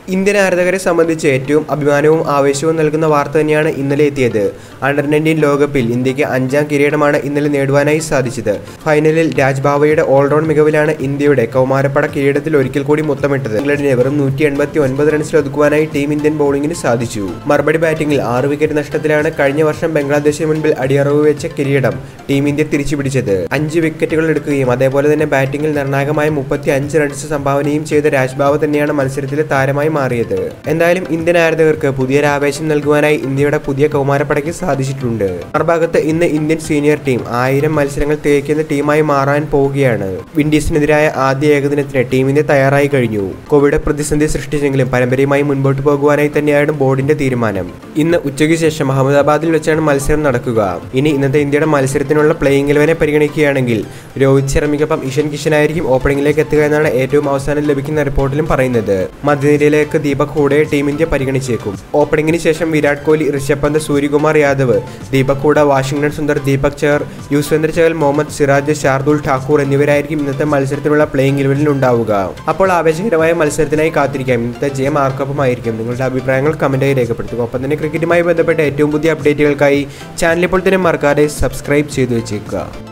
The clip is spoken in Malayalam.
ഇന്ത്യൻ ആരാധകരെ സംബന്ധിച്ച് ഏറ്റവും അഭിമാനവും ആവേശവും നൽകുന്ന വാർത്ത തന്നെയാണ് ഇന്നലെ എത്തിയത് അണ്ടർ നയൻറ്റീൻ ലോകകപ്പിൽ ഇന്ത്യക്ക് അഞ്ചാം കിരീടമാണ് ഇന്നലെ നേടുവാനായി സാധിച്ചത് ഫൈനലിൽ രാജ് ബാവയുടെ ഓൾറൗണ്ട് മികവിലാണ് ഇന്ത്യയുടെ കൗമാരപ്പട കിരീടത്തിൽ ഒരിക്കൽ കൂടി മുത്തമിട്ടത് ഇംഗ്ലണ്ടിനെ വെറും നൂറ്റി എൺപത്തി ഒൻപത് റൺസിൽ ഒതുക്കുവാനായി ടീം ഇന്ത്യൻ ബൗളിംഗിന് സാധിച്ചു മറുപടി ബാറ്റിംഗിൽ ആറ് വിക്കറ്റ് നഷ്ടത്തിലാണ് കഴിഞ്ഞ വർഷം ബംഗ്ലാദേശിന് മുൻപിൽ അടിയറവ് വെച്ച കിരീടം ടീം ഇന്ത്യ തിരിച്ചുപിടിച്ചത് അഞ്ച് വിക്കറ്റുകൾ എടുക്കുകയും അതേപോലെ തന്നെ ബാറ്റിംഗിൽ നിർണായകമായ മുപ്പത്തി അഞ്ച് റൺസ് സംഭാവനയും ചെയ്ത രാജ്ബാവ് തന്നെയാണ് മത്സരത്തിലെ താരമായി മാറിയത് എന്തായാലും ഇന്ത്യൻ ആരാധകർക്ക് പുതിയൊരു ആവേശം നൽകുവാനായി ഇന്ത്യയുടെ പുതിയ കൗമാരപ്പടയ്ക്ക് സാധിച്ചിട്ടുണ്ട് മറുഭാഗത്ത് ഇന്ന് ഇന്ത്യൻ സീനിയർ ടീം ആയിരം മത്സരങ്ങൾ തേക്കുന്ന ടീമായി മാറാൻ പോവുകയാണ് വിൻഡീസിനെതിരായ ആദ്യ ഏകദിനത്തിന് ടീം ഇന്ത്യ തയ്യാറായി കഴിഞ്ഞു കോവിഡ് പ്രതിസന്ധി സൃഷ്ടിച്ചെങ്കിലും പരമ്പരയുമായി മുൻപോട്ട് പോകുവാനായി തന്നെയാണ് ബോർഡിന്റെ തീരുമാനം ഇന്ന് ഉച്ചയ്ക്ക് ശേഷം അഹമ്മദാബാദിൽ വെച്ചാണ് മത്സരം നടക്കുക ഇനി ഇന്നത്തെ ഇന്ത്യയുടെ മത്സരത്തിനുള്ള പ്ലേയിങ് ഇലവനെ പരിഗണിക്കുകയാണെങ്കിൽ രോഹിത് ശർമ്മയ്ക്കൊപ്പം ഇഷൻ കിഷനായിരിക്കും ഓപ്പണിംഗിലേക്ക് എത്തുക എന്നാണ് ഏറ്റവും അവസാനം ലഭിക്കുന്ന റിപ്പോർട്ടിലും പറയുന്നത് മധ്യനിരയിലേക്ക് ദീപക് ഹൂഡയെ ടീം ഇന്ത്യ പരിഗണിച്ചേക്കും ഓപ്പണിംഗിന് ശേഷം വിരാട് കോഹ്ലി ഋഷഭ് പന്ത് സൂര്യകുമാർ യാദവ് ദീപക് ഹൂഡ വാഷിംഗ്ടൺ സുന്ദർ ദീപക് ചഹർ യുസ്വേന്ദ്ര ചഹൽ മുഹമ്മദ് സിറാജ് ഷാർദുൽ ഠാക്കൂർ എന്നിവരായിരിക്കും ഇന്നത്തെ മത്സരത്തിനുള്ള പ്ലേയിങ് ഇലവനിൽ ഉണ്ടാവുക അപ്പോൾ ആവേശകരമായ മത്സരത്തിനായി കാത്തിരിക്കാം ഇന്നത്തെ ജയം ആർക്കൊപ്പമായിരിക്കും നിങ്ങളുടെ അഭിപ്രായങ്ങൾ കമന്റായി രേഖപ്പെടുത്തുക ഒപ്പം തന്നെ ക്രിക്കറ്റുമായി ബന്ധപ്പെട്ട ഏറ്റവും പുതിയ അപ്ഡേറ്റുകൾക്കായി ചാനൽ ഇപ്പോൾ തന്നെ മറക്കാതെ സബ്സ്ക്രൈബ് ചെയ്തു വെച്ചേക്കുക